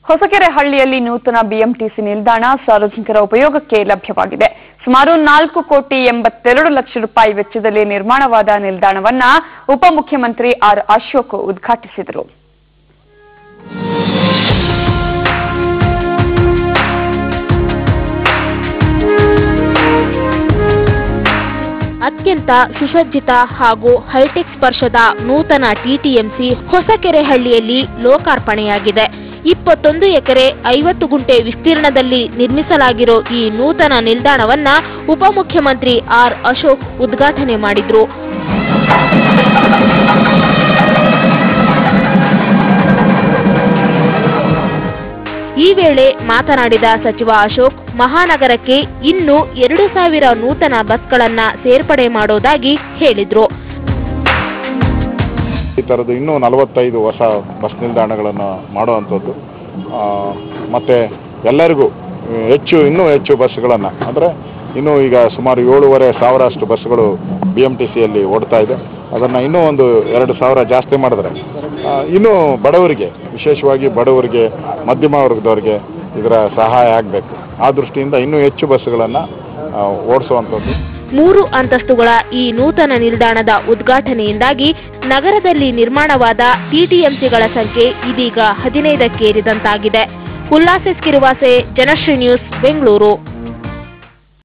ಹೊಸಕೆರೆ ಹಳ್ಳಿಯಲ್ಲಿ ನೂತನ ಬಿಎಂಟಿಸಿ ನಿಲ್ದಾಣ ಸಾರ್ವಜನಿಕರ ಉಪಯೋಗಕ್ಕೆ ಲಭ್ಯವಾಗಿದೆ ಸುಮಾರು ನಾಲ್ಕು ಕೋಟಿ ಎಂಬತ್ತೆರಡು ಲಕ್ಷ ರೂಪಾಯಿ ವೆಚ್ಚದಲ್ಲಿ ನಿರ್ಮಾಣವಾದ ನಿಲ್ದಾಣವನ್ನ ಉಪಮುಖ್ಯಮಂತ್ರಿ ಆರ್ ಅಶೋಕ್ ಉದ್ಘಾಟಿಸಿದರು ಅತ್ಯಂತ ಸುಸಜ್ಜಿತ ಹಾಗೂ ಹೈಟೆಕ್ ಸ್ಪರ್ಶದ ನೂತನ ಟಿಟಿಎಂಸಿ ಹೊಸಕೆರೆಹಳ್ಳಿಯಲ್ಲಿ ಲೋಕಾರ್ಪಣೆಯಾಗಿದೆ ಇಪ್ಪತ್ತೊಂದು ಎಕರೆ ಐವತ್ತು ಗುಂಟೆ ವಿಸ್ತೀರ್ಣದಲ್ಲಿ ನಿರ್ಮಿಸಲಾಗಿರೋ ಈ ನೂತನ ನಿಲ್ದಾಣವನ್ನ ಉಪಮುಖ್ಯಮಂತ್ರಿ ಆರ್ ಅಶೋಕ್ ಉದ್ಘಾಟನೆ ಮಾಡಿದ್ರು ಈ ವೇಳೆ ಮಾತನಾಡಿದ ಸಚಿವ ಅಶೋಕ್ ಮಹಾನಗರಕ್ಕೆ ಇನ್ನು ಎರಡು ಸಾವಿರ ನೂತನ ಬಸ್ಗಳನ್ನ ಸೇರ್ಪಡೆ ಮಾಡೋದಾಗಿ ಹೇಳಿದ್ರು ಈ ಥರದ್ದು ಇನ್ನೂ ನಲವತ್ತೈದು ಹೊಸ ಬಸ್ ನಿಲ್ದಾಣಗಳನ್ನು ಮಾಡುವಂಥದ್ದು ಆ, ಮತ್ತೆ ಎಲ್ಲರಿಗೂ ಆ, ಹೆಚ್ಚು ಇನ್ನೂ ಹೆಚ್ಚು ಬಸ್ಗಳನ್ನು ಅಂದರೆ ಇನ್ನೂ ಈಗ ಸುಮಾರು ಏಳೂವರೆ ಸಾವಿರಷ್ಟು ಬಸ್ಗಳು ಬಿ ಎಮ್ ಟಿ ಸಿಯಲ್ಲಿ ಓಡ್ತಾ ಇದೆ ಅದನ್ನು ಇನ್ನೂ ಒಂದು ಎರಡು ಸಾವಿರ ಜಾಸ್ತಿ ಮಾಡಿದ್ರೆ ಆ, ಇನ್ನೂ ಬಡವರಿಗೆ ವಿಶೇಷವಾಗಿ ಬಡವರಿಗೆ ಮಧ್ಯಮ ವರ್ಗದವರಿಗೆ ಇದರ ಸಹಾಯ ಆಗಬೇಕು ಆ ದೃಷ್ಟಿಯಿಂದ ಇನ್ನೂ ಹೆಚ್ಚು ಬಸ್ಸುಗಳನ್ನು ಓಡಿಸುವಂಥದ್ದು ಮೂರು ಅಂತಸ್ತುಗಳ ಈ ನೂತನ ನಿಲ್ದಾಣದ ಉದ್ಘಾಟನೆಯಿಂದಾಗಿ ನಗರದಲ್ಲಿ ನಿರ್ಮಾಣವಾದ ಟಿಟಿಎಂಸಿಗಳ ಸಂಖ್ಯೆ ಇದೀಗ ಹದಿನೈದಕ್ಕೇರಿದಂತಾಗಿದೆ ಉಲ್ಲಾಸ ಕಿರುವಾಸೆ ಜನಶ್ರೀ ನ್ಯೂಸ್ ಬೆಂಗಳೂರು